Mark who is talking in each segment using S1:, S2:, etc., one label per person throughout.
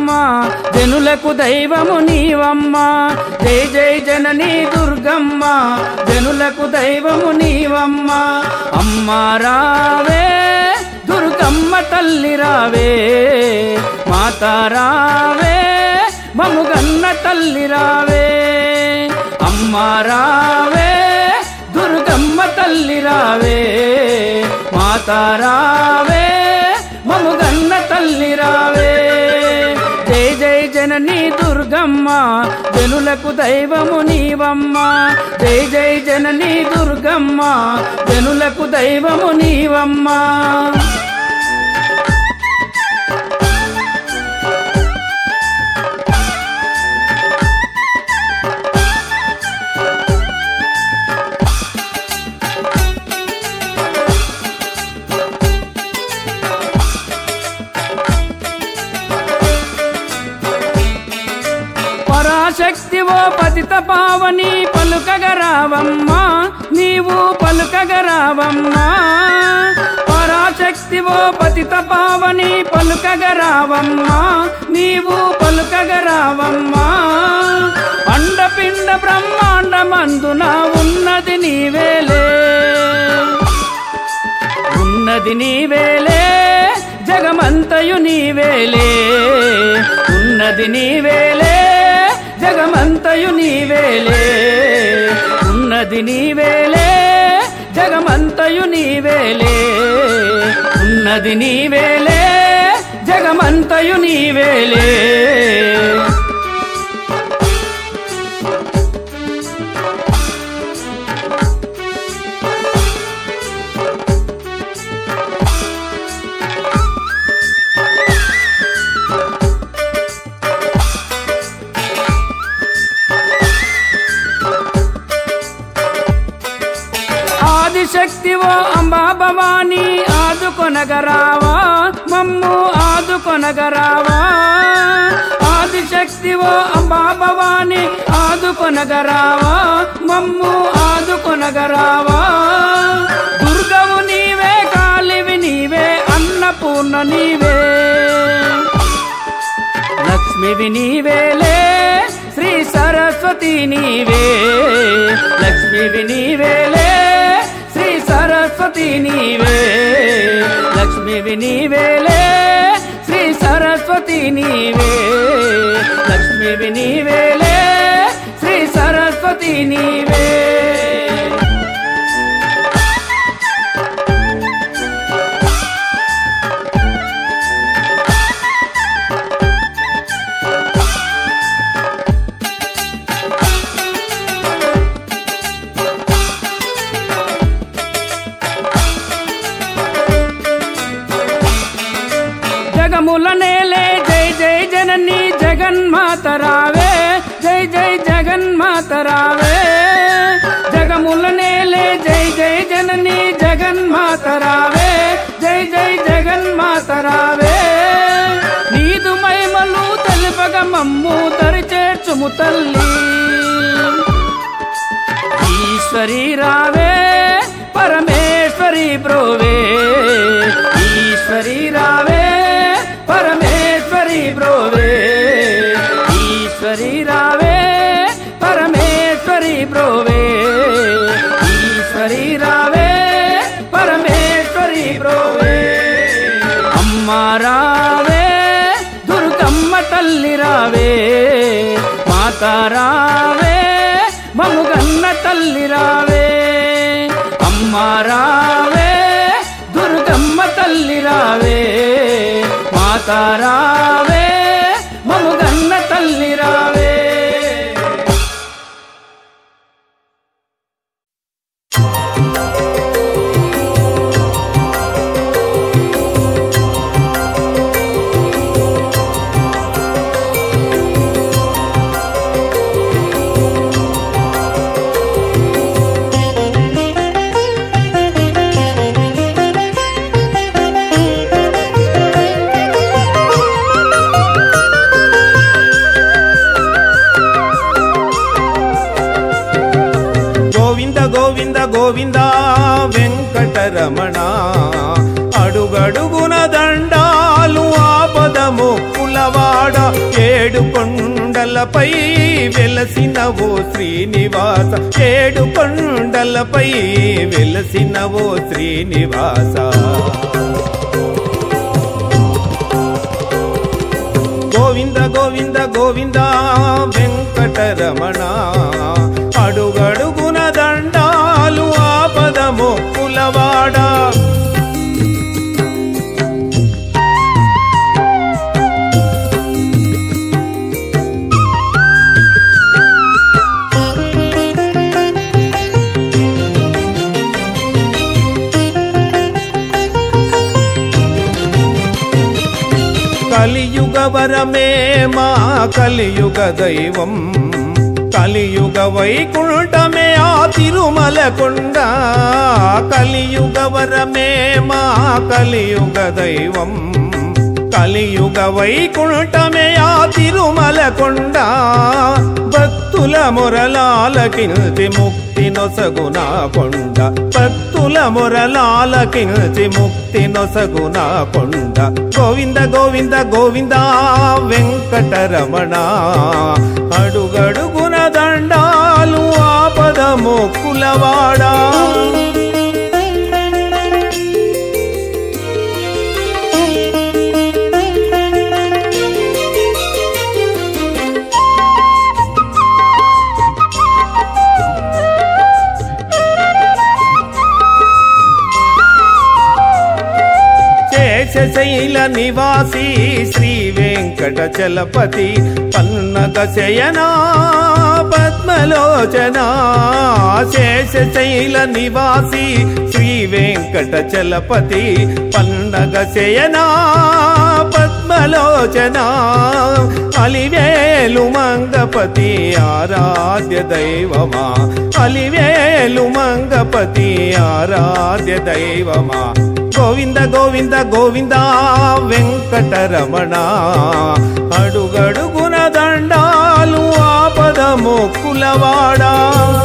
S1: దుర్గమ్మ జనులకు దైవము నీవమ్మ జై జై జననీ దుర్గమ్మ జనులకు దైవము నీవమ్మ అమ్మ రావే దుర్గమ్మ తల్లి రావే మాత రావే మముగన్న తల్లి రావే అమ్మ రావే దుర్గమ్మ తల్లి రావే మాత రావే మముగన్న తల్లి రావే జై జై జననీ దుర్గమ్మ జనులకు దైవము నీవమ్మ జై జై జననీ దుర్గమ్మ జనులకు దైవము నీవమ్మ పరాశక్తివో పతిత పావని పలుకగరావమ్మా నీవు పలుకగరావమ్మా పరాశక్తివో పతిత పావని పలుకగరావమ్మా నీవు పలుకగరావమ్మా అండపిండ బ్రహ్మాండమందున ఉన్నది నీవేలే ఉన్నది నీవేలే జగమంతయు నీవేలే ఉన్నది నీవేలే జగమంతయు నీవేలే ఉన్నది నీవేలే జగమంతయు నీవేలే ఉన్నది నీవేలే జగమంతయు నీవేలే ఆదిశక్తివో అంబా భవాని ఆదుకొనగరావా మమ్ము ఆదుకొనగరావా ఆదిశక్తివో అంబా భవాని ఆదుకొనగరావా మమ్ము ఆదుకొనగరావా దుర్గవు నీవే కాళివి నీవే అన్నపూర్ణ నీవే లక్ష్మివి నీవేలే శ్రీ సరస్వతి నీవే లక్ష్మివి నీవేలే శ్రీ సరస్వతి నీవే లక్ష్మివి నీవేలే శ్రీ సరస్వతి నీవే లక్ష్మివి నీవేలే శ్రీ సరస్వతి నీవే జగముల నేలే జై జై జనని జగన్మాత రావే జై జై జగన్మాత రావే జగముల నేలే జై జై జనని జగన్మాత రావే జై జై జగన్మాత రావే నీదు మైమలు తెలుపగ మమ్ము తరిచేర్చుము తల్లి ఈశ్వరి రావే పరమేశ్వరి బ్రోవే ఈశ్వరి రావే పరమేశ్వరి బ్రోవే ఈశ్వరి రావే పరమేశ్వరి బ్రోవే ఈశ్వరి రావే పరమేశ్వరి బ్రోవే అమ్మ రావే దుర్గమ్మ తల్లి రావే మాత రావే మముగన్న తల్లి రావే అమ్మ రావే దుర్గమ్మ తల్లి రావే మాత రావే మముగన్న తల్లి రావే
S2: గోవింద గోవింద గోవింద వెంకటరమణ అడుగడుగున దండాలు ఆప ఆపదము కులవాడ ఏడు కొండలపై వెలసినవో శ్రీనివాస ఏడు కొండలపై వెలసినవో శ్రీనివాస గోవింద గోవింద గోవింద వెంకటరమణ అడుగడుగున దండాలు ఆపదము కులవాడ కలియుగ వరమే మా కలియుగ దైవం కలియుగ వైకుంఠమే ఆ తిరుమల కొండ కలియుగ వరమే మా కలియుగ దైవం కలియుగ వైకుంఠమే ఆ తిరుమల కొండ భక్తుల మొరలాలకించి ముక్తి నొసగున కొండ భక్తుల మొరలాలకించి ముక్తి నొసగున కొండ గోవింద గోవింద గోవింద వెంకటరమణ అడుగడుగున దండాలు ఆపదము కులవాడా శేషశైల నివాసి శ్రీ వెంకట చలపతి పన్నగ శయనా పద్మలోచన శేషశైల నివాసి శ్రీ వెంకట చలపతి పన్నగ శయనా పద్మలోచన అలివేలు మంగపతి ఆరాధ్య దైవమా అలివేలు మంగపతి ఆరాధ్య దైవమా గోవింద గోవింద గోవింద వెంకటరమణ అడుగడుగున దండాలు ఆపదము కులవాడా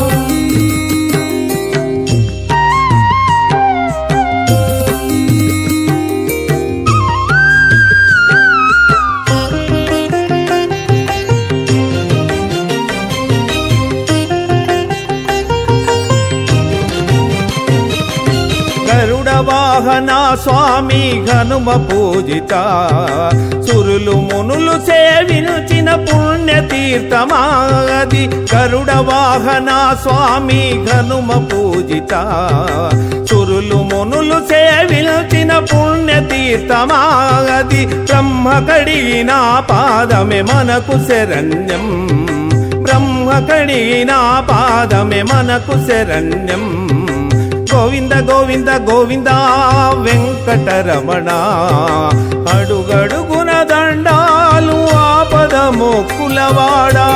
S2: గరుడ వాహన స్వామి హనుమ పూజిత సురులు మునులు సేవించిన పుణ్యతీర్థమాది గరుడ వాహన స్వామి హనుమ పూజిత సురులు మునులు సేవించిన పుణ్యతీర్థమాది బ్రహ్మ కడిగిన పాదమే మనకు శరణ్యం బ్రహ్మ కడిగిన పాదమే మనకు శరణ్యం గోవింద గోవింద గోవింద వెంకటరమణ అడుగడుగున దండాలు ఆపదము కులవాడా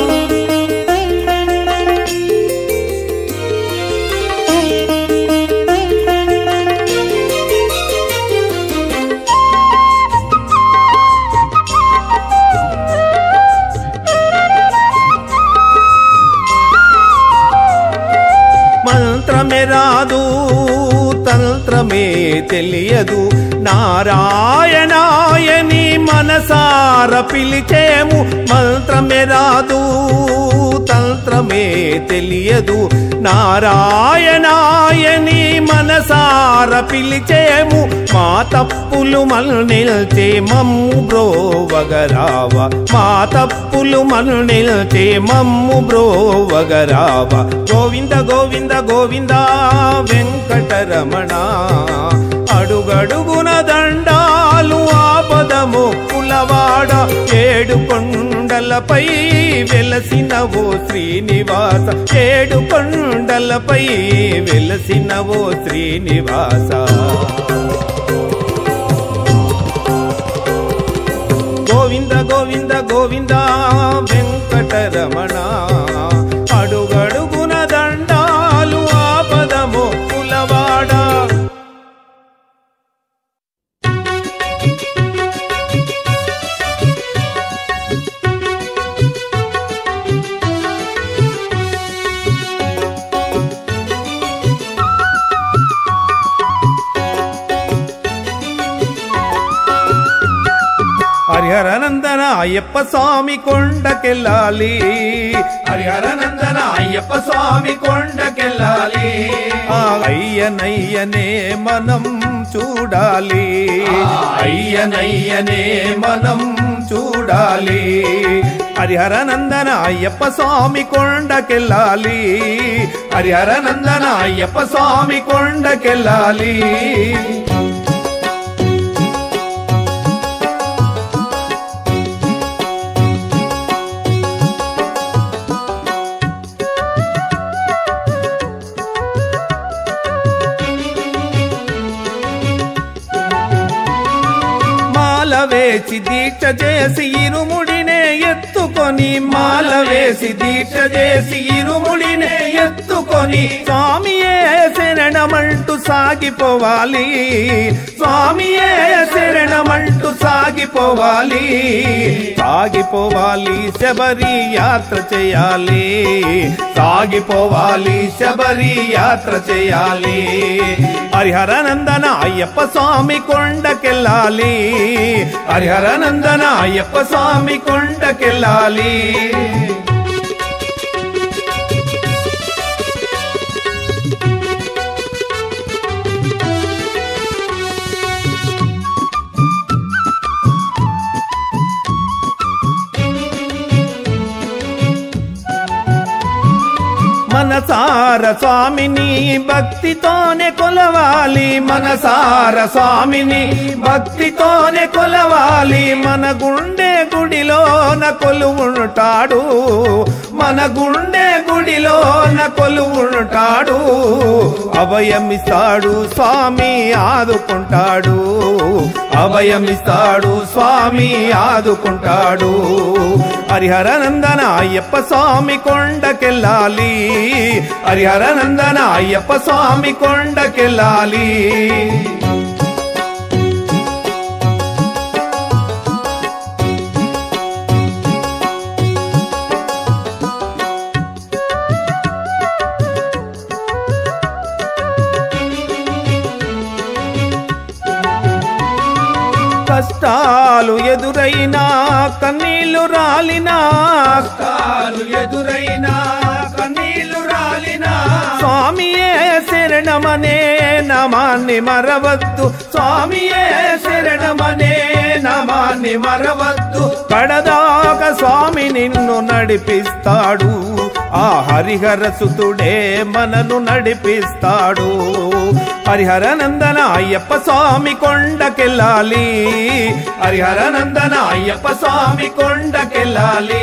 S2: మంత్రమే రాదు తంత్రమే తెలియదు నారాయణాయని మనసార పిలిచేము మంత్రమే రాదు తంత్రమే తెలియదు నారాయణాయని మనసార పిలిచేము మా తప్పులు మల్నిల్చే మమ్ము బ్రోవగరావ మా తప్పులు మల్నిల్చే మమ్ము బ్రోవగరావ గోవింద గోవింద గోవింద వెంకటరమణ అడుగడుగున దండాలు ఆపదము కులవాడ ఏడు కొండలపై వెలసినవో శ్రీనివాస ఏడు కొండలపై వెలసినవో శ్రీనివాస గోవింద గోవింద గోవింద వెంకటరమణ అడుగడుగున దండాలు ఆపదము కులవాడా హరిహరనందన అయ్యప్ప స్వామి కొండకెళ్ళాలి హరిహరనందన అయ్యప్ప స్వామి కొండకెళ్ళాలి ఆ అయ్యనయ్యనే మనం చూడాలి అయ్యనయ్యనే మనం చూడాలి హరిహరనందన అయ్యప్ప స్వామి కొండకెళ్ళాలి హరిహరనందన అయ్యప్ప స్వామి కొండకెళ్ళాలి మాల వేసి దీక్ష చేసి ఇరుముడినే ఎత్తుకొని మాల వేసి దీక్ష చేసి ఇరుముడినే ఎత్తుకొని స్వామియే శరణమంటూ సాగిపోవాలి స్వామియే శరణమంటూ సాగిపోవాలి సాగిపోవాలి శబరి యాత్ర చేయాలి సాగిపోవాలి శబరి యాత్ర చేయాలి హరిహరనందన అయ్యప్ప స్వామి కొండకెళ్ళాలి హరిహరనందన అయ్యప్ప స్వామి కొండకెళ్ళాలి మనసార స్వామిని భక్తితోనే కొలవాలి మనసార స్వామిని భక్తితోనే కొలవాలి మన గుండె గుడిలోన కొలువుంటాడు మన గుండె గుడిలోన కొలువుంటాడు అభయమిస్తాడు స్వామి ఆదుకుంటాడు అభయమిస్తాడు స్వామి ఆదుకుంటాడు హరిహరనందన అయ్యప్ప స్వామి కొండకెళ్ళాలి హరిహరనందన అయ్యప్ప స్వామి కొండకెళ్ళాలి కష్టాలు ఎదురైనా కన్నీళ్లు రాలినా కష్టాలు ఎదురైనా కన్నీళ్లు రాలినా స్వామియే శరణమనే నమాన్ని మరవద్దు స్వామియే శరణమనే నమాన్ని మరవద్దు కడదాక స్వామి నిన్ను నడిపిస్తాడు ఆ హరిహర సుతుడే మనను నడిపిస్తాడు హరిహరనందన అయ్యప్ప స్వామి కొండకెళ్ళాలి హరిహరనందన అయ్యప్ప స్వామి కొండకెళ్ళాలి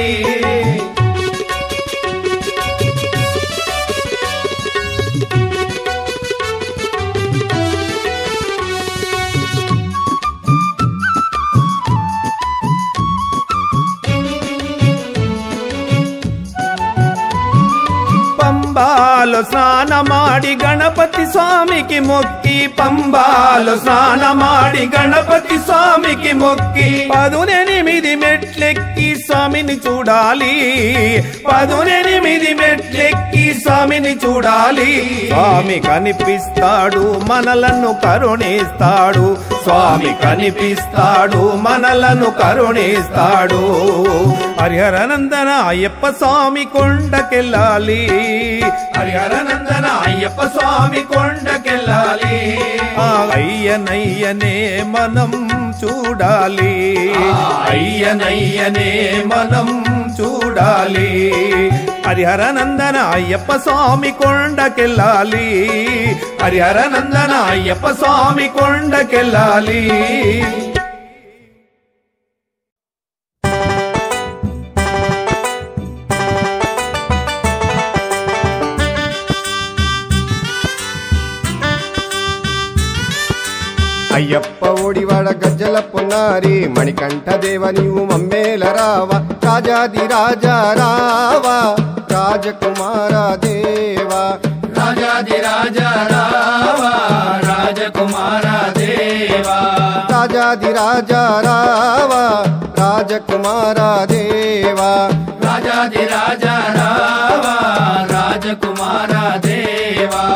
S2: పంబాలో స్నానమాడి గణపతి స్వామికి మొక్కి పంబాలో స్నానమాడి గణపతి స్వామికి మొక్కి పదునెనిమిది మెట్లెక్కి స్వామిని చూడాలి పదునెనిమిది మెట్లెక్కి స్వామిని చూడాలి స్వామి కనిపిస్తాడు మనలను కరుణిస్తాడు స్వామి కనిపిస్తాడు మనలను కరుణిస్తాడు హరిహరనందన అయ్యప్ప స్వామి కొండకెళ్ళాలి హరిహరనందన అయ్యప్ప స్వామి కొండకెళ్ళాలి ఆ అయ్యనయ్యనే మనం చూడాలి అయ్యనయ్యనే మనం చూడాలి హరిహరనందన అయ్యప్ప స్వామి కొండకెళ్ళాలి హరిహరనందన అయ్యప్ప స్వామి కొండకెళ్ళాలి
S3: అయ్యప్ప ఓడివాడ గజ్జల పొన్నారి మణికంఠ దేవ నీవు మమ్మేల రావా రాజాది రాజా రావా రాజకుమార దేవా
S1: రాజాది రాజా రావా రాజకుమార దేవా
S3: రాజాది రాజా రావా రాజకుమార దేవా
S1: రాజాది రాజా రావా రాజకుమార దేవా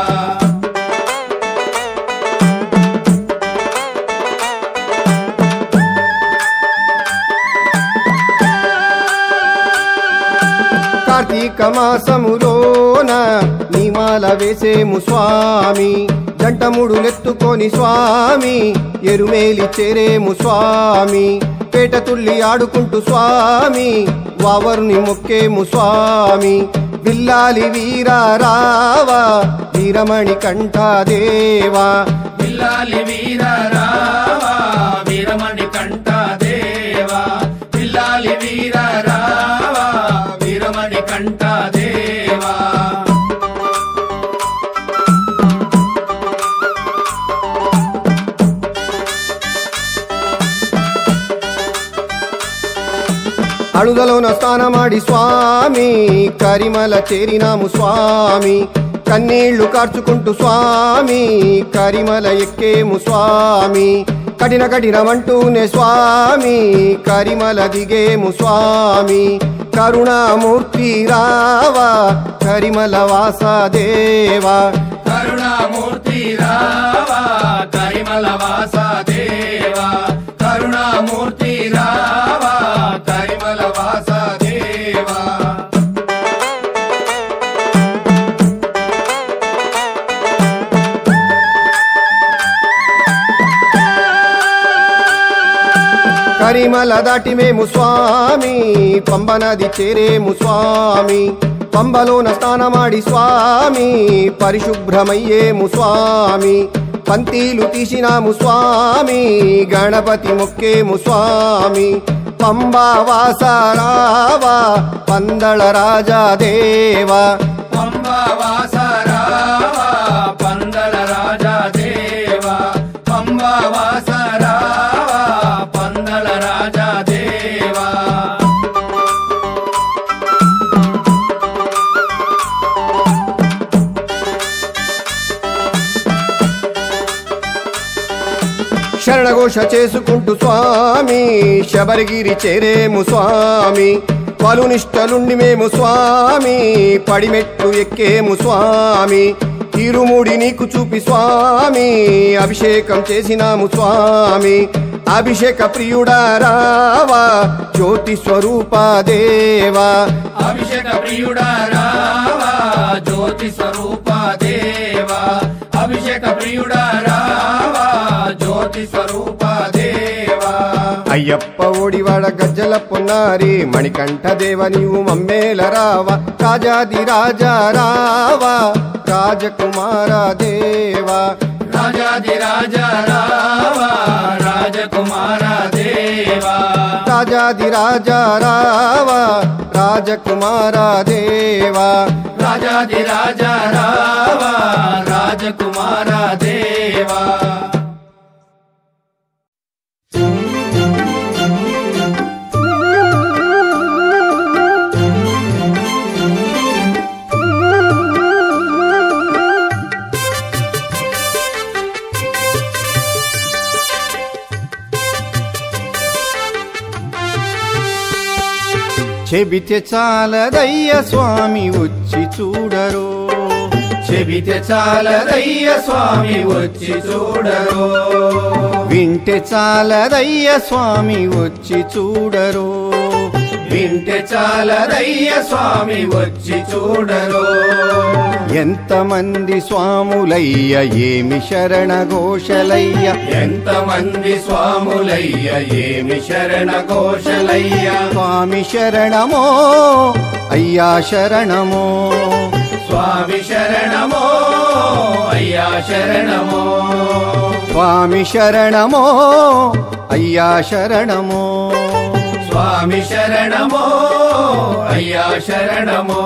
S3: కార్తీక మాసములోన నీమాల వేసేము స్వామి జంటముడులెత్తుకొని స్వామి ఎరుమేలి చేరేము స్వామి పేట తుల్లి ఆడుకుంటూ స్వామి వావరుని మొక్కేము స్వామి బిల్లాలి వీరా రావా వీరమణి కంఠాదేవా
S1: పిల్లాలి వీర రావా వీరమణి కంఠ దేవా పిల్లాలి వీర రావా వీరమణి కంఠ దేవా
S3: అಳುగలోన స్నానమాడి స్వామి కరిమల చేరినాము స్వామి కన్నీళ్లు కార్చుకుంటూ స్వామి కరిమల ఎక్కేము స్వామి కఠిన కఠినమంటూనే స్వామి కరిమల దిగేము స్వామి కరుణామూర్తి రావా కరిమల వాసదేవా
S1: కరుణామూర్తి రావా కరిమల వాస దేవా కరుణామూర్తి రావా కరిమల వాస దేవా
S3: కరిమల దాటి మేము స్వామి పంబ నది చేరేము స్వామి పంబలోన స్నానమాడి స్వామి పరిశుభ్రమయ్యేము స్వామి పంతీలు తీసినాము స్వామి గణపతి మొక్కేము స్వామి పంబా వాసరావా పందళ రాజా దేవా
S1: పంబా వాస రావా పందల రాజా దేవా పంబా వాస రావా పందల రాజా దేవా
S3: శరణఘోష చేసుకుంటూ స్వామి శబరిగిరి చేరేము స్వామి పలునిష్టలుండి మేము స్వామి పడిమెట్లు ఎక్కేము స్వామి తిరుముడి నీకు చూపి స్వామి అభిషేకం చేసినాము స్వామి అభిషేక ప్రియుడా రావా జ్యోతి స్వరూప దేవా
S1: అభిషేక ప్రియుడా రావా జ్యోతి స్వరూప దేవా అభిషేక ప్రియుడా రావా జ్యోతి స్వరూప దేవా
S3: అయ్యప్ప ఓడివాడ గజ్జల పొన్నారి మణికంఠ దేవ నీవు మమ్మేల రావా రాజాది రాజా రావా రాజకుమార దేవా
S1: రాజాది రాజా రావా రాజకుమార దేవా
S3: రాజాది రాజా రావా రాజకుమార దేవా
S1: రాజాది రాజా రావా రాజకుమార దేవా
S3: చెబితే చాలదయ్య స్వామి వచ్చి చూడరు
S1: చెబితే చాలదయ్య స్వామి వచ్చి చూడరు
S3: వింటే చాలదయ్య స్వామి వచ్చి చూడరు
S1: వింటే చాలదయ్య స్వామి వచ్చి చూడరు
S3: ఎంతమంది స్వాములయ్య ఏమి శరణ ఘోషలయ్య
S1: ఎంతమంది స్వాములయ్య ఏమి శరణ ఘోషలయ్య
S3: స్వామి శరణమో అయ్యా శరణమో
S1: స్వామి శరణమో అయ్యా శరణమో
S3: స్వామి శరణమో అయ్యా శరణమో
S1: స్వామి శరణమో అయ్యా శరణమో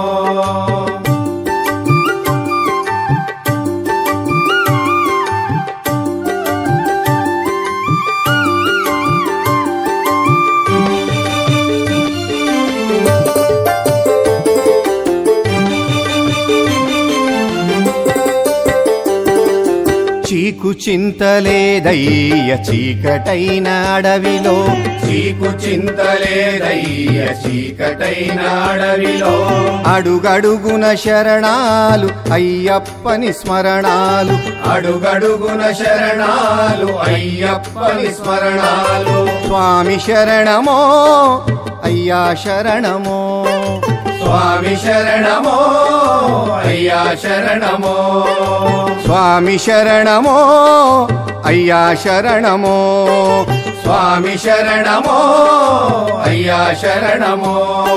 S3: చీకు చింతలేదయ్య చీకటైన అడవిలో
S1: చీకు చింతలేదయ్య చీకటైన అడవిలో
S3: అడుగడుగున శరణాలు అయ్యప్పని స్మరణాలు
S1: అడుగడుగున శరణాలు అయ్యప్పని స్మరణాలు
S3: స్వామి శరణమో అయ్యా శరణమో
S1: స్వామి శరణమో అయ్యా శరణమో
S3: స్వామి శరణమో అయ్యా శరణమో
S1: స్వామి శరణమో అయ్యా శరణమో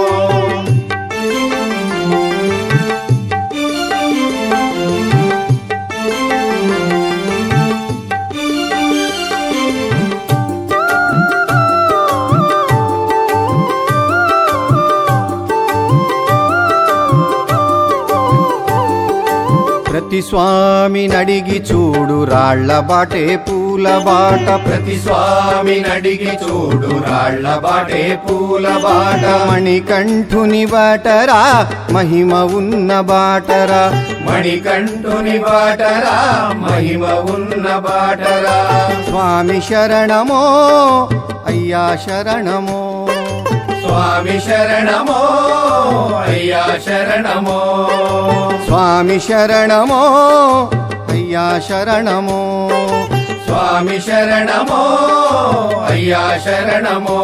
S3: ప్రతి స్వామి నడిగి చూడు రాళ్ల బాటే పూల బాట
S1: ప్రతి స్వామి నడిగి చూడు రాళ్ల బాటే పూల బాట
S3: మణికంఠుని బాటరా మహిమ ఉన్న బాటరా
S1: మణికంఠుని బాటరా మహిమ ఉన్న బాటరా
S3: స్వామి శరణమో అయ్యా శరణమో
S1: స్వామి శరణమో అయ్యా శరణమో
S3: స్వామి శరణమో అయ్యా శరణమో
S1: స్వామి శరణమో అయ్యా శరణమో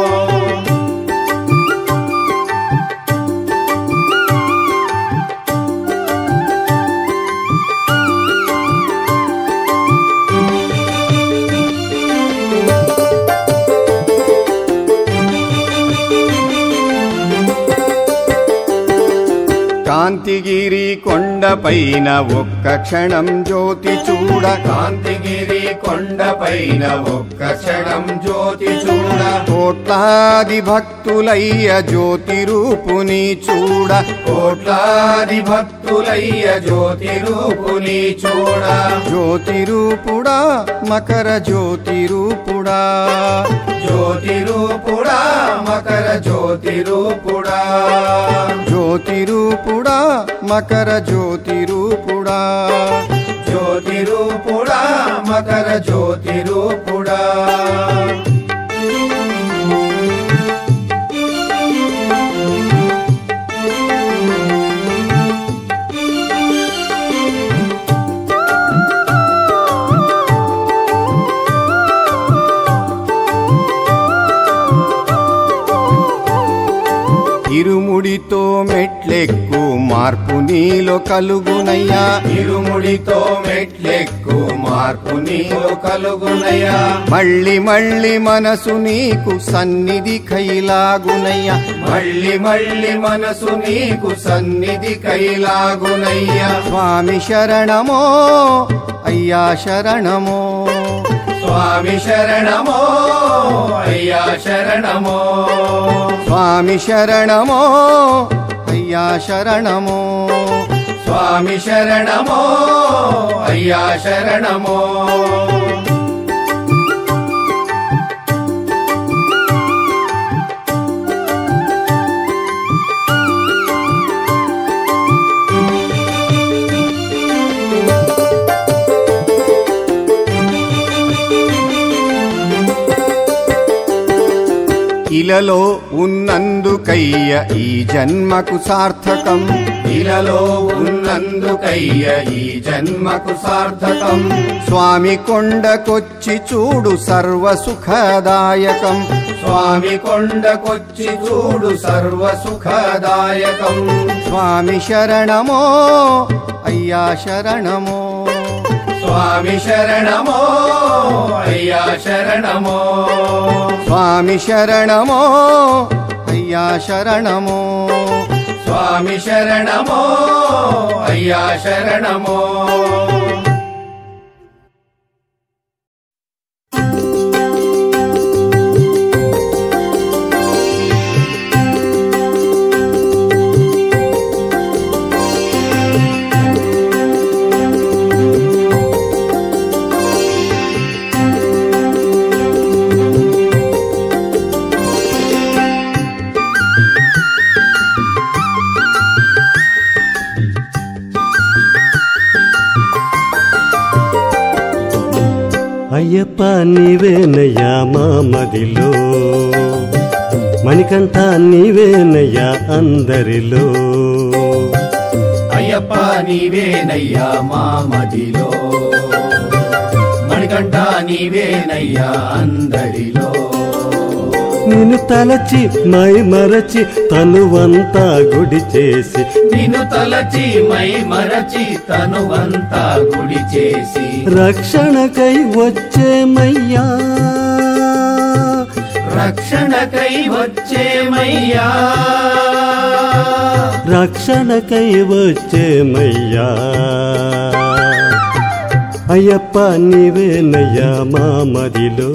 S3: కాంతిగిరి కొండపైన ఒక్క క్షణం జ్యోతి చూడ
S1: కాంతిగిరి కొండపైన ఒక్క క్షణం జ్యోతి చూడ
S3: కోట్లాది భక్తులయ్య జ్యోతి రూపుని చూడ
S1: కోట్లాది భక్తులయ్య జ్యోతి రూపుని చూడ
S3: జ్యోతి రూపుడా మకర జ్యోతి రూపుడా
S1: జ్యోతి రూపుడా మకర జ్యోతి రూపుడా
S3: జ్యోతి రూపుడా మకర జ్యోతి రూపుడా
S1: జ్యోతి రూపుడా మకర జ్యోతి రూపుడా
S3: ఇరుముడితో మెట్లెక్కు మార్పు నీలో కలుగునయ్యా
S1: ఇరుముడితో మెట్లెక్కు మార్పు నీలో కలుగునయ్యా
S3: మళ్ళీ మళ్ళీ మనసు నీకు సన్నిధి కైలాగునయ్యా
S1: మళ్ళీ మళ్ళీ మనసు నీకు సన్నిధి కైలాగునయ్యా
S3: స్వామి శరణమో అయ్యా శరణమో
S1: స్వామి శరణమో అయ్యా శరణమో
S3: స్వామి శరణమో అయ్యా శరణమో
S1: స్వామి శరణమో అయ్యా శరణమో
S3: ఇలలో ఉన్నందుకయ్య ఈ జన్మకు సార్థకం
S1: ఇలలో ఉన్నందుకయ్య ఈ జన్మకు సార్థకం
S3: స్వామి కొండకొచ్చి చూడు సర్వ సుఖదాయకం
S1: స్వామి కొండకొచ్చి చూడు సర్వ సుఖదాయకం
S3: స్వామి శరణమో అయ్యా శరణమో
S1: స్వామి శరణమో అయ్యా శరణమో
S3: స్వామి శరణమో అయ్యా శరణమో
S1: స్వామి శరణమో అయ్యా శరణమో
S4: అయ్యప్ప నీవేనయ్యా మా మదిలో మణికంఠ నీవేనయ్యా అందరిలో
S1: అయ్యప్ప నీవేనయ్యా మా మదిలో మణికంఠ నీవేనయ్యా అందరిలో
S4: నిన్ను తలచి మై మరచి తనువంతా గుడి చేసి
S1: నిన్ను తలచి మై మరచి తనువంతా గుడి చేసి
S4: రక్షణకై వచ్చేమయ్యా
S1: రక్షణకై వచ్చేమయ్యా
S4: రక్షణకై వచ్చేమయ్యా అయ్యప్ప నీవేనయ్యా మా మదిలో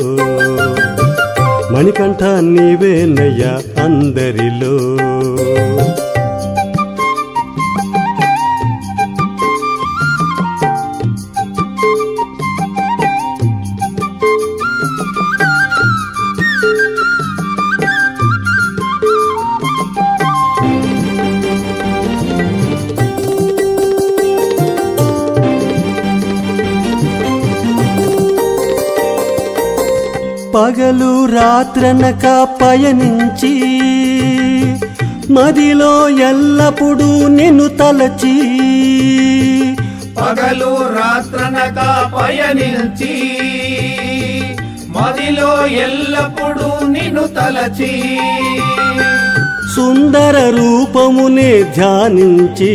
S4: మణికంఠ నీవేనయ్యా అందరిలో పగలు రాత్రనక పయనించి మదిలో ఎల్లప్పుడూ నిన్ను తలచి
S1: పగలు రాత్రనక పయనించి మదిలో ఎల్లప్పుడూ నిన్ను తలచి
S4: సుందర రూపమునే ధ్యానించి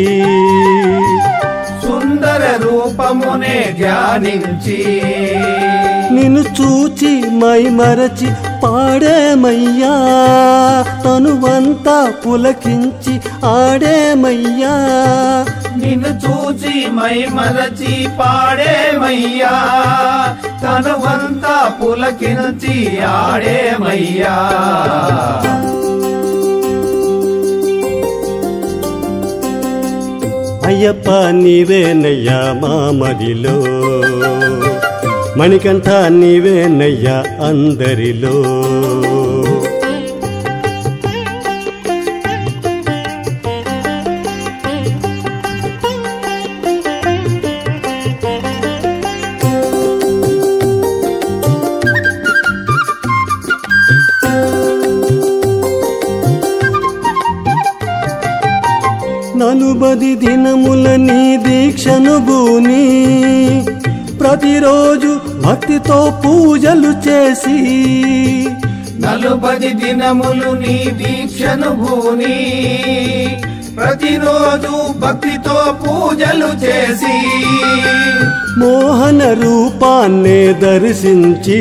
S1: సుందర రూపమునే ధ్యానించి
S4: నిన్ను చూచి మై మరచి పాడేమయ్యా తనువంతా పులకించి ఆడేమయ్యా
S1: నిన్ను చూచి మై మరచి పాడేమయ్యా తనువంతా పులకించి ఆడేమయ్యా
S4: అయ్యప్ప నీవేనయ్యా మా మదిలో మణికంఠ నీవేనయ్యా అందరిలో నలుబది దినముల నీ దీక్షను బూని ప్రతిరోజు భక్తితో పూజలు చేసి
S1: నలుపది దినములు నీ దీక్షను భూని ప్రతిరోజు భక్తితో పూజలు చేసి
S4: మోహన రూపాన్నే దర్శించి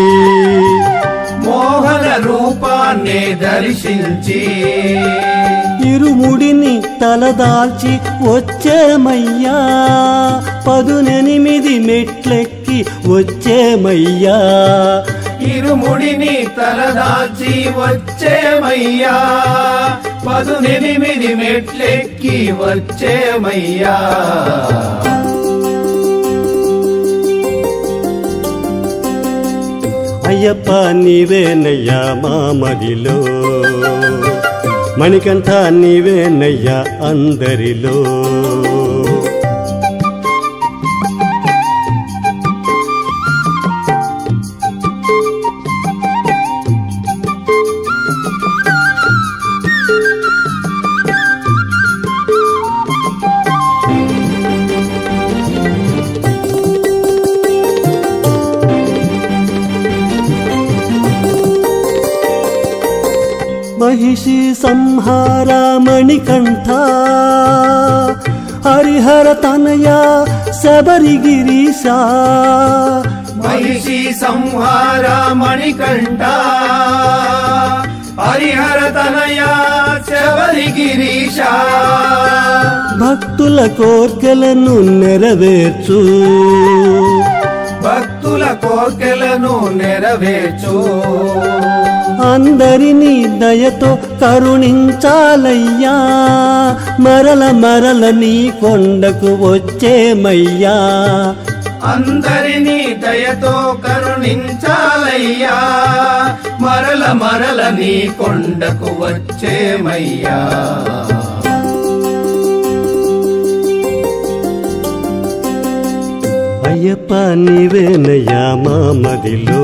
S1: మోహన రూపాన్ని దర్శించి
S4: ఇరుముడిని తలదాల్చి వచ్చేమయ్యా పదునెనిమిది మెట్లెక్కి వచ్చేమయ్యా
S1: ఇరుముడిని తలదాల్చి వచ్చేమయ్యా పదునెనిమిది మెట్లెక్కి వచ్చేమయ్యా
S4: అయ్యప్ప నీవేనయ్యా మా మదిలో మణికంఠ నీవేనయ్యా అందరిలో మహిషి సంహార మణికంఠ హరిహర తనయ శబరిగిరీశా
S1: మహిషి సంహార మణికంఠ హరిహర తనయ శబరిగిరీశ
S4: భక్తుల కోర్కెలను నెరవేర్చు
S1: భక్తుల కోర్కెలను నెరవేర్చు
S4: అందరినీ దయతో కరుణించాలయ్యా మరల మరల నీ కొండకు వచ్చేమయ్యా
S1: అందరినీ దయతో కరుణించాలయ్యా మరల మరల నీ కొండకు వచ్చేమయ్యా
S4: అయ్యప్ప నీవేనయ్యా మా మదిలో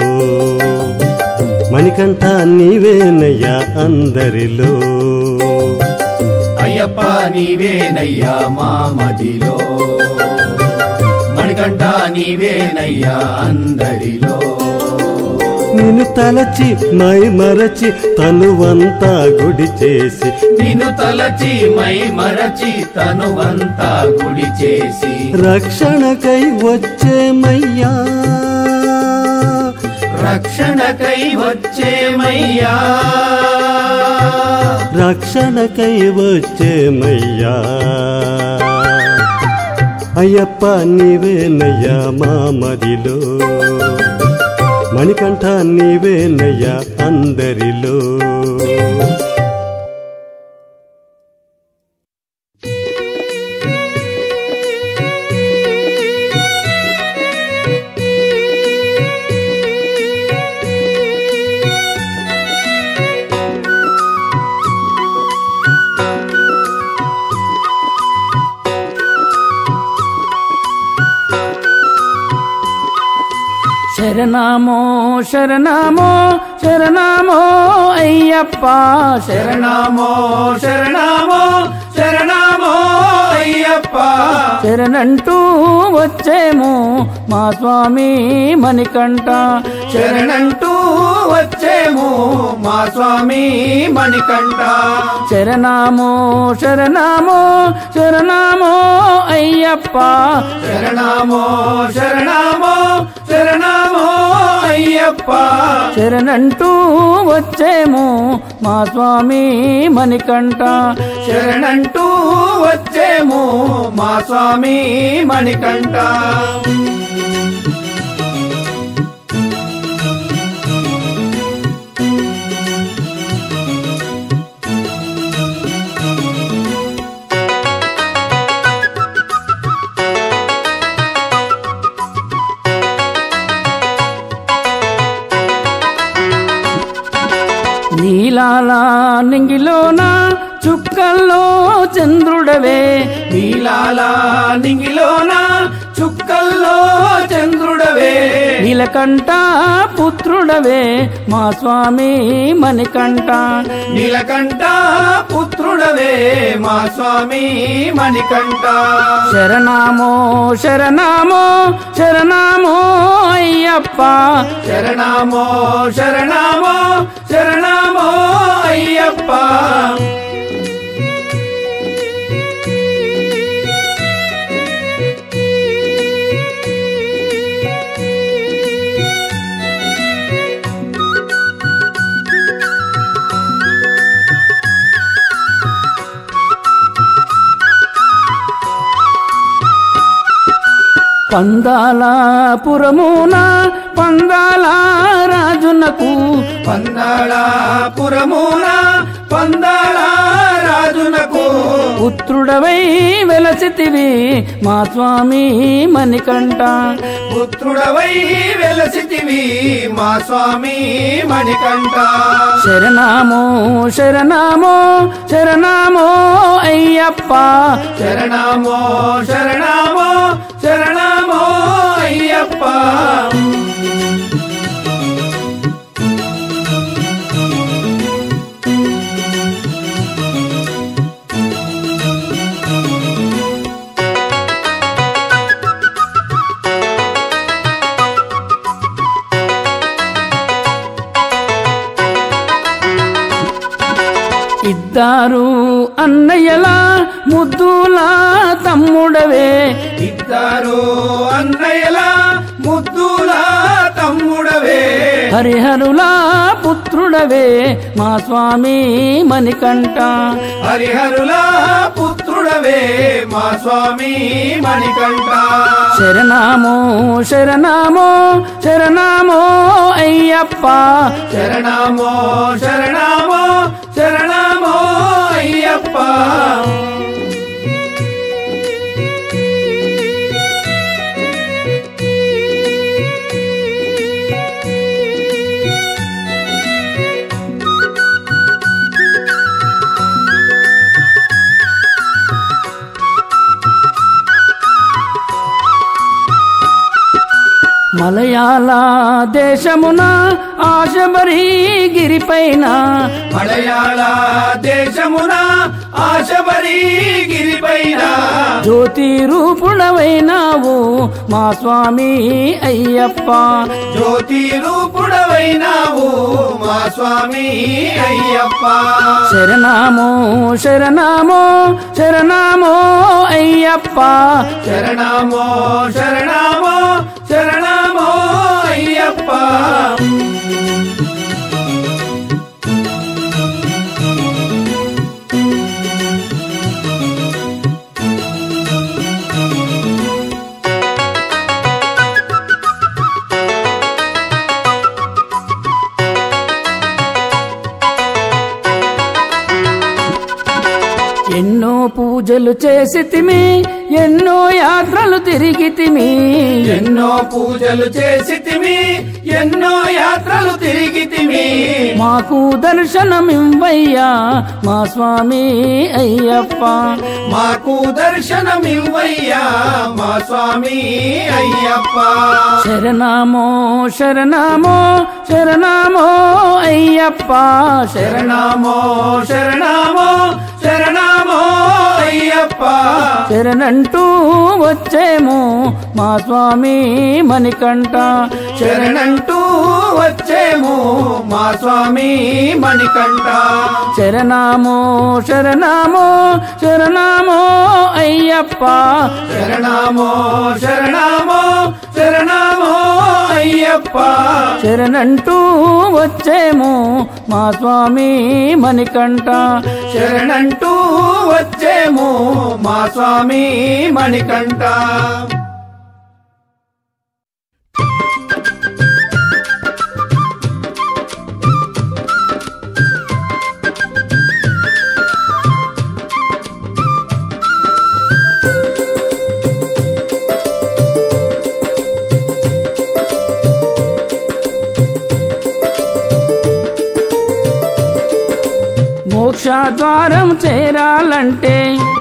S4: మణికంఠ నీవేనయ్యా అందరిలో
S1: అయ్యప్ప నీవేనయ్యా మా మదిలో మణికంఠ నీవేనయ్యా అందరిలో
S4: నిన్ను నిన్ను తలచి మై మరచి తనువంతా గుడి చేసి
S1: నిన్ను తలచి మై మరచి తనువంతా గుడి చేసి
S4: రక్షణకై వచ్చేమయ్యా
S1: రక్షణకై వచ్చేమయ్యా
S4: రక్షణకై వచ్చేమయ్యా అయ్యప్ప నీవేనయ్యా మా మదిలో మణికంఠ నీవేనయ్యా అందరిలో
S5: శరణమో శరణమో శరణమో అయ్యప్ప శరణ
S1: శరణమో శరణమో శరణమో అయ్యప్ప
S5: శరణంటూ వచ్చేము మా స్వామి మణికంఠ
S1: శరణంటూ వచ్చేము మా స్వామి మణికంఠ
S5: శరణమో శరణమో శరణమో అయ్యప్ప
S1: శరణమో శరణమో శరణమో అయ్యప్ప
S5: శరణంటూ వచ్చేము మా స్వామి మణికంఠ
S1: శరణంటూ వచ్చేము మా స్వామి మణికంఠ
S5: నీలాల నింగిలోన చుక్కల్లో చంద్రుడవే
S1: నీలాల నింగిలోన చుక్కల్లో చంద్రుడవే
S5: నీలకంఠ పుత్రుడవే మా స్వామి మణికంఠ
S1: నీలకంఠ పుత్రుడవే మా స్వామి మణికంఠ
S5: శరణమో శరణమో శరణమో అయ్యప్ప
S1: శరణమో శరణమో శరణమో అయ్యప్ప
S5: పందాల పురమున పందాల రాజునకు
S1: పందాళ పురమున పందాళ రాజునకు
S5: పుత్రుడవై వెలసితివి మా స్వామి మణికంఠ
S1: పుత్రుడవై వెలసితివి మా స్వామి మణికంఠ
S5: శరణమో శరణమో శరణమో అయ్యప్ప
S1: శరణమో శరణమో శరణమో అయ్యప్ప
S5: ఇద్దారు అన్నయ్యల ముద్దుల తమ్ముడవే
S1: ఇద్దరు అన్నయ్యల ముద్దుల తమ్ముడవే
S5: హరిహరుల పుత్రుడవే మా స్వామి మణికంఠ
S1: హరిహరుల పుత్రుడవే మా స్వామి మణికంఠ
S5: శరణమో శరణమో శరణమో అయ్యప్ప
S1: శరణమో శరణమో శరణమో అయ్యప్ప
S5: మలయాళ దేశమున ఆశబరి గిరిపైన
S1: మలయాళ దేశమున ఆశబరి గిరిపైన
S5: జ్యోతి రూపుడవైనావు మా స్వామి అయ్యప్ప
S1: జ్యోతి రూపుడవ
S2: అయినావు మా స్వామి అయ్యప్ప
S5: శరణామో శరణామో శరణామో అయ్యప్ప
S2: శరణమో శరణమో శరణమో అయ్యప్ప
S5: ఎన్నో పూజలు చేసితిమి ఎన్నో యాత్రలు తిరిగితిమి
S2: ఎన్నో పూజలు చేసితిమి ఎన్నో యాత్రలు తిరిగితిమి
S5: మాకు దర్శనమివ్వయ్యా మా స్వామి అయ్యప్ప
S2: మాకు దర్శనమివ్వయ్యా మా స్వామి అయ్యప్ప
S5: శరణామో శరణామో శరణామో అయ్యప్ప శరణ
S2: శరణమో శరణమో శరణమో అయ్యప్ప
S5: శరణంటూ వచ్చేమో మా స్వామి మణికంఠ
S2: శరణంటూ వచ్చేము మా స్వామి మణికంఠ
S5: శరణామో శరణామో శరణామో అయ్యప్ప
S2: శరణమో శరణమో శరణమో అయ్యప్ప
S5: శరణంటూ వచ్చేమో మా స్వామి మణికంఠ
S2: శరణంటూ వచ్చేము మా స్వామి మణికంఠ
S5: మోక్ష ద్వారం చేరాలంటే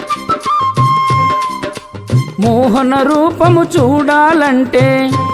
S5: మోహన రూపము చూడాలంటే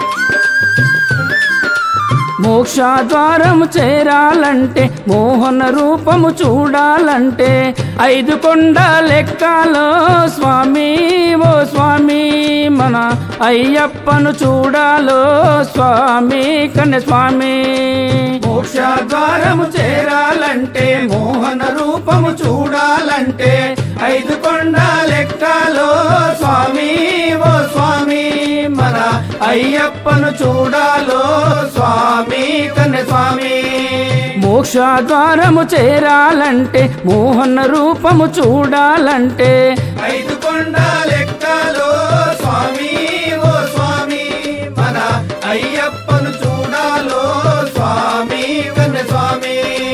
S5: మోక్ష ద్వారము చేరాలంటే మోహన రూపము చూడాలంటే ఐదు కొండ లెక్కలో స్వామి ఓ స్వామి మన అయ్యప్పను చూడాలో స్వామి కన్య స్వామి
S2: మోక్ష ద్వారము చేరాలంటే మోహన రూపము చూడాలంటే ఐదు కొండ లెక్కలో స్వామి ఓ స్వామి మన అయ్యప్పను చూడాలో స్వామి కన్య స్వామి
S5: మోక్ష ద్వారము చేరాలంటే మోహన రూపము చూడాలంటే
S2: ఐదు కొండ లెక్కలో స్వామి ఓ స్వామి మన అయ్యప్పను చూడాలో స్వామి కన్య స్వామి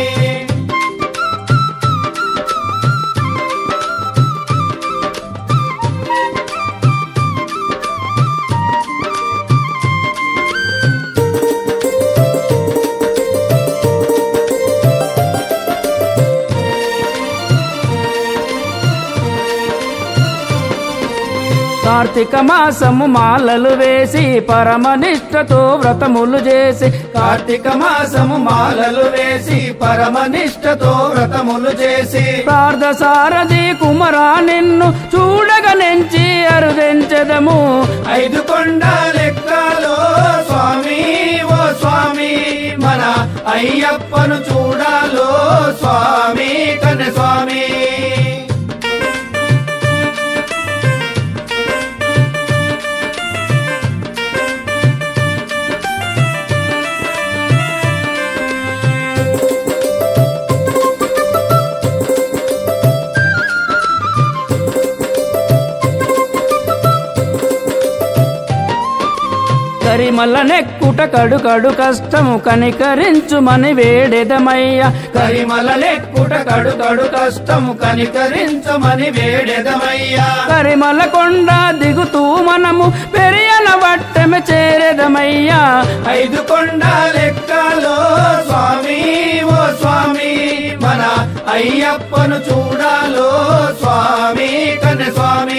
S5: కార్తీక మాసము మాలలు వేసి పరమనిష్టతో వ్రతములు చేసి
S2: కార్తీక మాసము మాలలు వేసి పరమనిష్టతో వ్రతములు చేసి
S5: ప్రార్థ సారథి కుమరా నిన్ను చూడగనెంచి అరుదించెదము
S2: ఐదు కొండ లెక్కలో స్వామి ఓ స్వామి మన అయ్యప్పను చూడాలో స్వామి కన్య స్వామి
S5: కరిమల్ల నెక్కుట కడు కడు కష్టము కనికరించుమని వేడెదమయ్య
S2: కరిమల లెక్కుట కడు కడు కష్టము కనికరించమని వేడెదమయ్యా
S5: కరిమల కొండ దిగుతూ మనము పెరియల వట్టెమ చేరెదమయ్యా
S2: ఐదు కొండ లెక్కలో స్వామి ఓ స్వామి మన అయ్యప్పను చూడాలో స్వామి కన్య స్వామి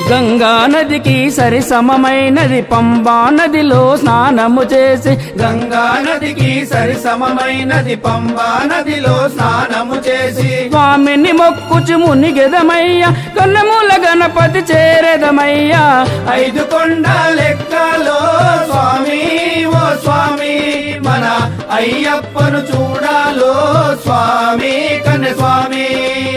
S5: గంగా నదికి సరి సమమైనది పంబా నదిలో స్నానము చేసి
S2: గంగా నదికి సరి సమమైనది పంబా నదిలో స్నానము చేసి
S5: స్వామిని మొక్కుచు మునిగెదమయ్యా కన్నమూల గణపతి చేరెదమయ్యా
S2: ఐదు కొండ లెక్కలో స్వామి ఓ స్వామి మన అయ్యప్పను చూడాలో స్వామి కన్య స్వామి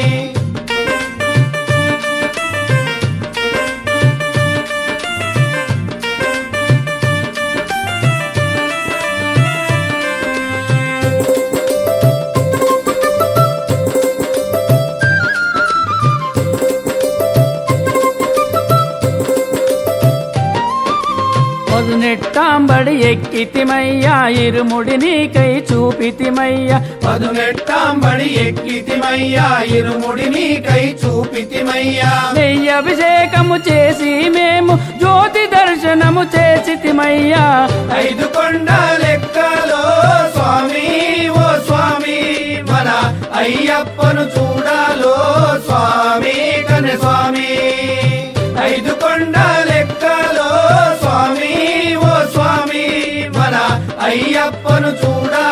S5: పదునెట్టాంబడి ఎక్కితిమయ్యా ఇరుముడి నీకై చూపితిమయ్యా
S2: పదునెట్టాంబడి ఎక్కితిమయ్యా ఇరుముడి నీకై చూపితిమయ్యా
S5: నెయ్యి అభిషేకము చేసి మేము జ్యోతి దర్శనము చేసితిమయ్యా
S2: ఐదు కొండ లెక్కలో స్వామి ఓ స్వామి మన అయ్యప్పను చూడాలో స్వామి కన్య స్వామి ఐదు కొండ లెక్కలో స్వామి ఓ స్వామి మన అయ్యప్పను చూడాలో